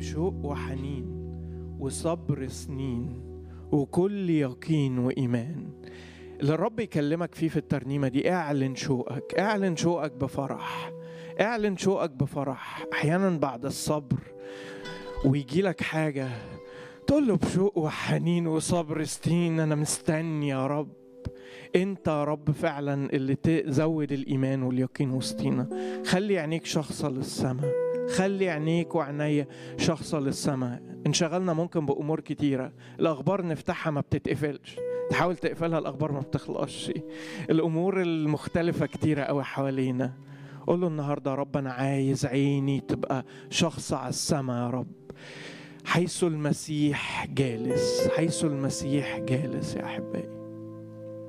شوق وحنين وصبر سنين وكل يقين وإيمان اللي الرب يكلمك فيه في الترنيمة دي اعلن شوقك اعلن شوقك بفرح اعلن شوقك بفرح احيانا بعد الصبر ويجي لك حاجة تقول له بشوق وحنين وصبر سنين انا مستني يا رب انت يا رب فعلا اللي تزود الايمان واليقين وسطينا خلي عينيك شخصة للسماء خلي عينيك وعينيا شخصة للسماء انشغلنا ممكن بأمور كتيرة الأخبار نفتحها ما بتتقفلش تحاول تقفلها الأخبار ما بتخلصش الأمور المختلفة كتيرة قوي حوالينا قول له النهاردة يا رب أنا عايز عيني تبقى شخص على السماء يا رب حيث المسيح جالس حيث المسيح جالس يا أحبائي